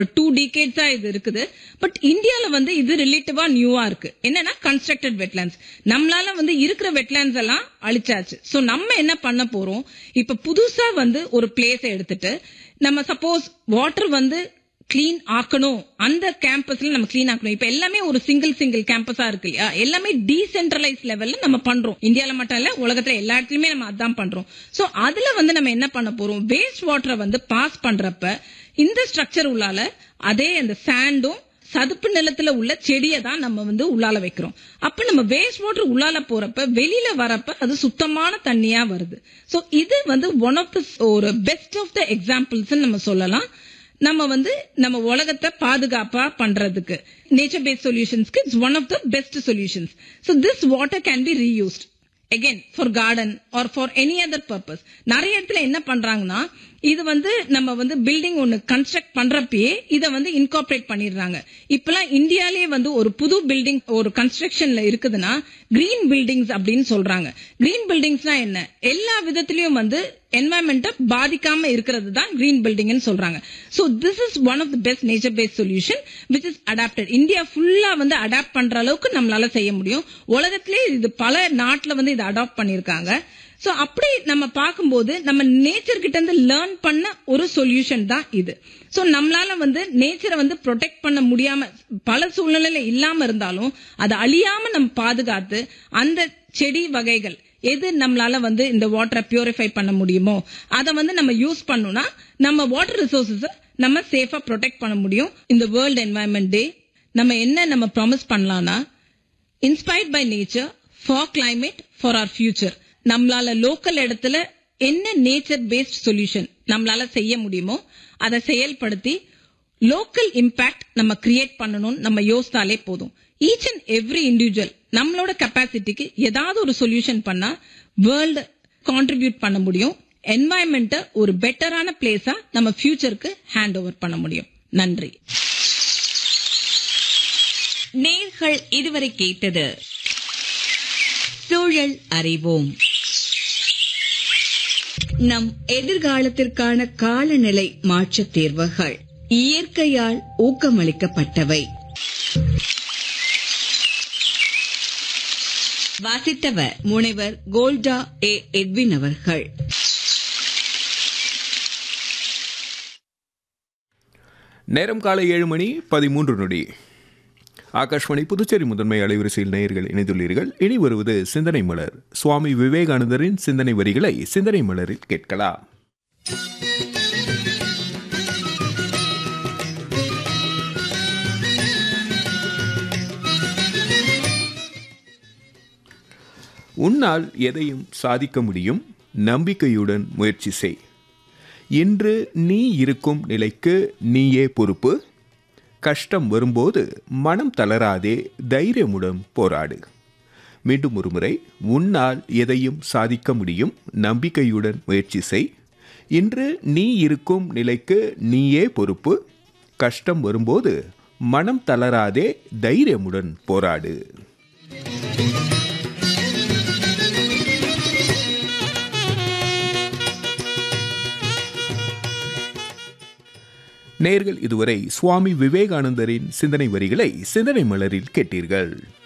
two டிகேட்ஸா இது இருக்குது but இந்தியால வந்து இது ரிலேட்டிவா நியூவா இருக்கு என்னன்னா கன்ஸ்ட்ரக்டட் வெட்லாண்ட்ஸ் நம்மளால வந்து இருக்கிற வெட்லாண்ட்ஸ் எல்லாம் அழிச்சாச்சு சோ நம்ம என்ன பண்ண போறோம் இப்ப புதுசா வந்து ஒரு பிளேஸ எடுத்துட்டு நம்ம சப்போஸ் வாட்டர் வந்து கிளீன் ஆக்கணும் அந்த கேம்பஸ்ல நம்ம கிளீன் ஆக்கணும் இப்ப எல்லாமே ஒரு சிங்கிள் சிங்கிள் கேம்பஸா இருக்கு இல்லையா எல்லாமே டீசென்ட்ரலைஸ் லெவல்ல நம்ம பண்றோம் இந்தியால மட்டும் இல்ல உலகத்துல எல்லா இடத்துலயுமே நம்ம அதான் பண்றோம் சோ அதுல வந்து நம்ம என்ன பண்ண போறோம் வேஸ்ட் வாட்டரை வந்து பாஸ் பண்றப்ப இந்த ஸ்ட்ரக்சர் உள்ளால அதே அந்த சாண்டும் சதுப்பு நிலத்துல உள்ள செடியை தான் நம்ம வந்து உள்ளால வைக்கிறோம் அப்ப நம்ம வேஸ்ட் வாட்டர் உள்ளால போறப்ப வெளியில வரப்ப அது சுத்தமான தண்ணியா வருது சோ இது வந்து ஒன் ஆஃப் த ஒரு பெஸ்ட் ஆஃப் த எக்ஸாம்பிள்ஸ் நம்ம சொல்லலாம் நம்ம வந்து நம்ம உலகத்தை பாதுகாப்பா பண்றதுக்கு நேச்சர் பேஸ்ட் சொல்யூஷன்ஸ்க்கு it's one of the best solutions so this water can be reused again for garden or for any other purpose நிறைய இடத்துல என்ன பண்றாங்கன்னா இது வந்து நம்ம வந்து பில்டிங் ஒன்னு கன்ஸ்ட்ரக்ட் பண்றப்பயே இத வந்து இன்கார்பரேட் பண்ணிடுறாங்க இப்பெல்லாம் இந்தியாலே வந்து ஒரு புது பில்டிங் ஒரு கன்ஸ்ட்ரக்ஷன்ல இருக்குதுன்னா கிரீன் பில்டிங்ஸ் அப்படின்னு சொல்றாங்க கிரீன் பில்டிங்ஸ்னா என்ன எல்லா விதத்திலயும் வந்து என்வாயன்மெண்ட்டை பாதிக்காம இருக்கிறது தான் கிரீன் பில்டிங்னு சொல்றாங்க so this is one of the best nature based solution which is adapted India ஃபுல்லா வந்து அடாப்ட் பண்ற அளவுக்கு நம்மளால செய்ய முடியும் உலகத்திலே இது பல நாட்டுல வந்து இதை அடாப்ட் பண்ணிருக்காங்க சோ அப்படி நம்ம பார்க்கும்போது நம்ம நேச்சர் கிட்ட இருந்து லேர்ன் பண்ண ஒரு சொல்யூஷன் தான் இது சோ நம்மளால வந்து நேச்சரை வந்து ப்ரொடெக்ட் பண்ண முடியாம பல சூழ்நிலையில இல்லாம இருந்தாலும் அதை அழியாம நம்ம பாதுகாத்து அந்த செடி வகைகள் எது நம்மளால வந்து இந்த வாட்டரை பியூரிஃபை பண்ண முடியுமோ அதை வந்து நம்ம யூஸ் பண்ணோம்னா நம்ம வாட்டர் ரிசோர்சஸ் நம்ம சேஃபா ப்ரொடெக்ட் பண்ண முடியும் இந்த வேர்ல்ட் என்வாயன்மெண்ட் டே நம்ம என்ன நம்ம ப்ராமிஸ் பண்ணலாம்னா inspired by nature for climate for our future நம்மளால லோக்கல் இடத்துல என்ன நேச்சர் பேஸ்ட் சொல்யூஷன் நம்மளால செய்ய முடியுமோ அதை செயல்படுத்தி லோக்கல் இம்பாக்ட் நம்ம கிரியேட் பண்ணணும்னு நம்ம யோசித்தாலே போதும் ஈச் அண்ட் எவ்ரி இண்டிவிஜுவல் நம்மளோட கெப்பாசிட்டிக்கு ஏதாவது ஒரு சொல்யூஷன் பண்ணா வேர்ல்டு கான்ட்ரிபியூட் பண்ண முடியும் என்வாயன்மெண்ட்டை ஒரு பெட்டரான பிளேஸா நம்ம ஃபியூச்சருக்கு ஹேண்ட் ஓவர் பண்ண முடியும் நன்றி நேர்கள் இதுவரை கேட்டது சூழல் அறிவோம் நம் எதிர்காலத்திற்கான காலநிலை மாற்றத் தேர்வுகள் இயற்கையால் ஊக்கமளிக்கப்பட்டவை வாசித்தவர் முனைவர் கோல்டா ஏ எட்வின் அவர்கள் நேரம் காலை ஏழு மணி பதிமூன்று நொடி ஆகாஷ்வாணி புதுச்சேரி முதன்மை அலைவரிசையில் நேயர்கள் இணைந்துள்ளீர்கள் இனி வருவது சிந்தனை மலர் சுவாமி விவேகானந்தரின் சிந்தனை வரிகளை சிந்தனை மலரில் கேட்கலாம் உன்னால் எதையும் சாதிக்க முடியும் நம்பிக்கையுடன் முயற்சி செய் இன்று நீ இருக்கும் நிலைக்கு நீயே பொறுப்பு கஷ்டம் வரும்போது மனம் தளராதே தைரியமுடன் போராடு மீண்டும் ஒருமுறை உன்னால் எதையும் சாதிக்க முடியும் நம்பிக்கையுடன் முயற்சி செய் இன்று நீ இருக்கும் நிலைக்கு நீயே பொறுப்பு கஷ்டம் வரும்போது மனம் தளராதே தைரியமுடன் போராடு நேர்கள் இதுவரை சுவாமி விவேகானந்தரின் சிந்தனை வரிகளை சிந்தனை மலரில் கேட்டீர்கள்